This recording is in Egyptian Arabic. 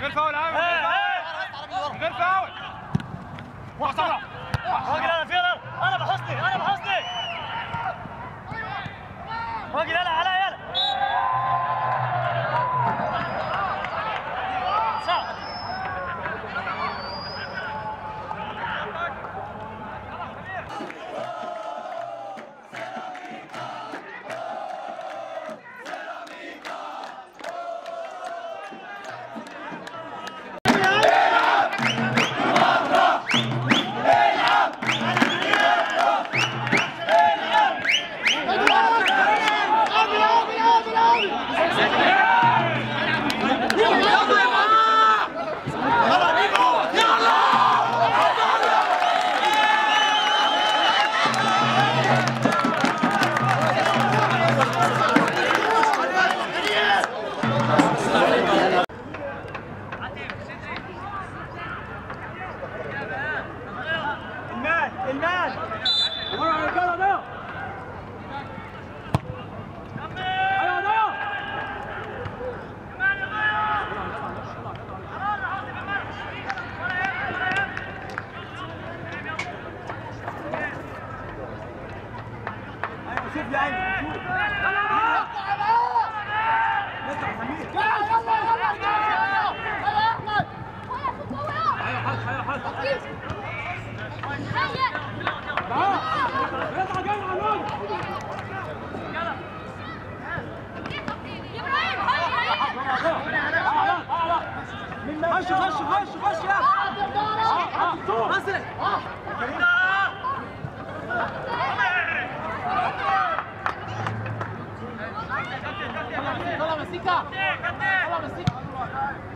غير فاول عامل ايه غير ايه فاول غير فاول واحد صبع راجل انا في انا انا بحسني انا بحسني راجل انا على يلا صح المان المان ورا على الجولة ده ايوه ده ايوه شوف يا ايمن شوف نطلع سمير ايوه حط ايوه حط تعال اطلع جاي على الوجه خش خش خش خش يا بس Hola, Mesica. Hola, Mesica.